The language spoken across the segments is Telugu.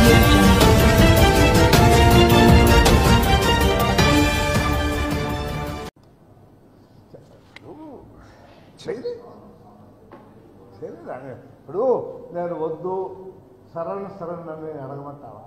audio jungle. చేయలే చేయలేదు ఇప్పుడు నేను వద్దు శరణు శరణు అని అడగమంటావా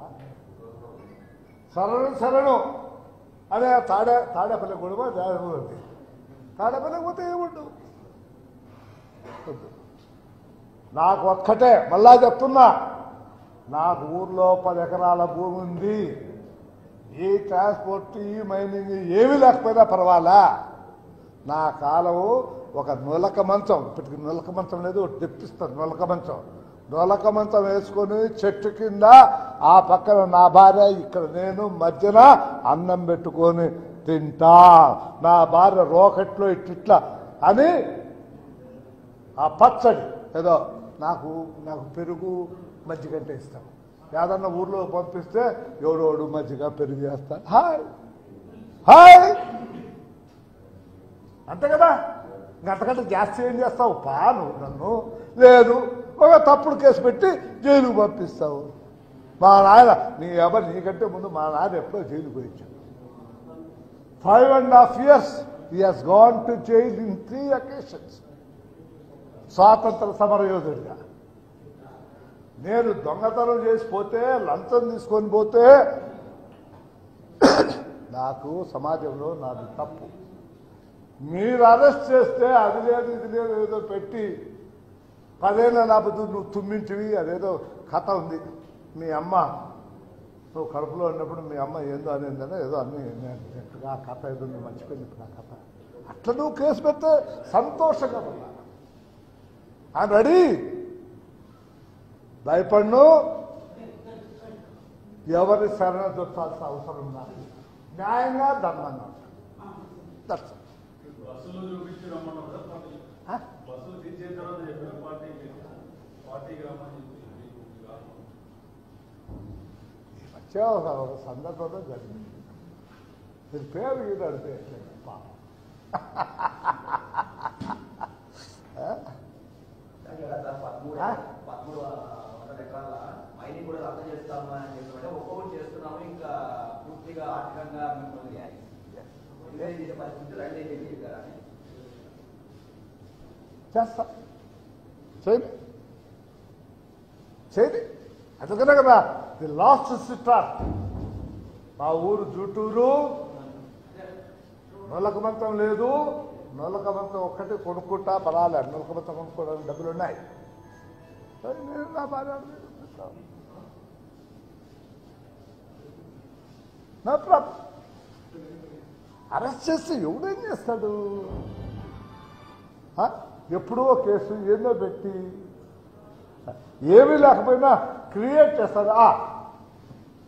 శరణు శరణు అదే తాడే తాడేపల్లి గొడవ ఉంది తాడేపల్లి పోతే ఏముండు వద్దు. నాకు ఒక్కటే మళ్ళా చెప్తున్నా నాకు ఊర్లో పది ఎకరాల భూమి ఉంది ఈ ట్రాన్స్పోర్ట్ ఈ మైనింగ్ ఏమీ లేకపోయినా పర్వాలా నా కాలము ఒక నులక మంచం ఇప్పటికి నులక మంచం లేదు ఒకటి తెప్పిస్తాను నులక మంచం నులక మంచం వేసుకొని చెట్టు కింద ఆ పక్కన నా భార్య ఇక్కడ నేను మధ్యన అన్నం పెట్టుకొని తింటా నా భార్య రోకెట్లో ఇట్లా అని ఆ పచ్చడి ఏదో నాకు నాకు పెరుగు మజ్జిగ అంటే ఇష్టం ఏదన్నా ఊర్లో పంపిస్తే ఎవడోడు మజ్జిగ పెరుగు వేస్తా హాయ్ హాయ్ అంతే కదా ఇంక అంతకంటే జాస్తి ఏం చేస్తావు పాను నన్ను లేదు ఒక తప్పుడు కేసు పెట్టి జైలుకు పంపిస్తావు మా నాయన నీ ఎవరు నీకంటే ముందు మా నాయన ఎప్పుడో జైలుకు పోయించాడు five and half years he has gone to jail in three occasions స్వాతంత్ర సమరయోధుడిగా నేను దొంగతనం చేసి పోతే లంచం తీసుకొని పోతే నాకు సమాజంలో నాది తప్పు మీరు అరెస్ట్ చేస్తే అది లేదు ఇది లేదు ఏదో పెట్టి పదేళ్ళ లేకపోతే నువ్వు తుమ్మింటివి అదేదో కథ ఉంది మీ అమ్మ నువ్వు కడుపులో ఉన్నప్పుడు మీ అమ్మ ఏందో అనేందని ఏదో అన్ని నేను ఆ కథ ఏదో నువ్వు మర్చిపోయింది ఇప్పుడు ఆ కథ అట్లా నువ్వు కేసు పెడితే సంతోషంగా ఉన్నా ఆయన రెడీ భయపడ్ను ఎవరి శరణ దొరకాల్సిన అవసరం నాకు న్యాయంగా ధర్మంగా దట్స్ బస్సులు చూపించి రమ్మన్నాం కదా పార్టీ ఆ? బస్సులు తీసేసిన తర్వాత చెప్పారు పార్టీకి పార్టీకి రమ్మని చెప్పి వచ్చే ఒక ఒక సందర్భంలో జరిగింది మీరు పేరు గీత అడితే పాపం. ఆ? పదమూడు ఆ? పదమూడు వందల ఎకరాల మైనింగ్ కూడా రద్దు చేస్తాము అని చెప్పి ఒక్కొక్కటి చేస్తున్నాము ఇంకా పూర్తిగా ఆర్థికంగా మిమ్మల్ని ఎంకరేజ్ చేసే పరిస్థితులు అంటే ఏం చెప్పారు అని చేస్తా చేయండి చేయండి అందుకనే కదా ది లాస్ట్ సిస్టర్ మా ఊరు జూటూరు నొలకమంతం లేదు నొలకమంతం ఒక్కటి కొనుక్కుంటా పర్వాలేదు నొలకమంతం కొనుక్కోవడానికి డబ్బులు ఉన్నాయి సరే, నేను నా భార్య అడిగి నా ప్రాబ్లం అరెస్ట్ చేస్తే ఎవడేం చేస్తాడు ఆ? ఎప్పుడో కేసు ఏందో పెట్టి ఏమీ లేకపోయినా క్రియేట్ చేస్తారు ఆ